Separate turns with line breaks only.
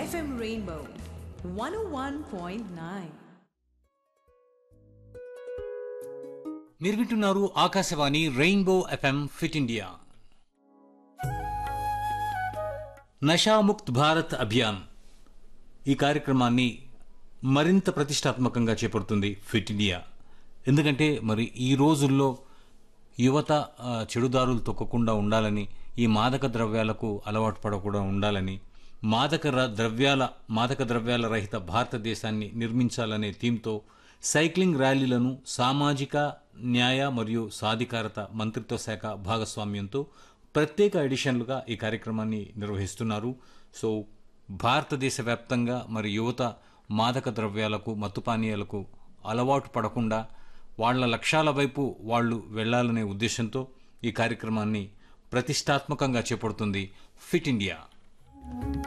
FM Rainbow 101.9.
మీరు వింటున్నారు Akashvani rainbow FM fit India Nashamukt Bharat Abhiyan ఈ కార్యక్రమాన్ని మరింత ప్రతిష్టాత్మకంగా చేపడుతుంది ఫిట్ ఇండియా ఎందుకంటే మరి ఈ రోజుల్లో యువత ఆ, చెడుదారులు తొక్కకుండా ఉండాలని ఈ మాదక ద్రవ్యాలకు అలవాటు పడకుండా ఉండాలని మాదక ర- ద్రవ్యాల మాదక ద్రవ్యాల రహిత భారతదేశాన్ని నిర్మించాలనే థీమ్తో సైక్లింగ్ ర్యాలీలను సామాజిక న్యాయ మరియు సాధికారత మంత్రిత్వ శాఖ భాగస్వామ్యంతో ప్రత్యేక ఎడిషన్లుగా ఈ కార్యక్రమాన్ని నిర్వహిస్తున్నారు సో భారతదేశ వ్యాప్తంగా మరి యువత మాదక ద్రవ్యాలకు మత్తు పానీయాలకు అలవాటు పడకుండా వాళ్ళ లక్ష్యాల వైపు వాళ్ళు వెళ్లాలనే ఉద్దేశంతో ఈ కార్యక్రమాన్ని ప్రతిష్టాత్మకంగా చేపడుతుంది ఫిట్ ఇండియా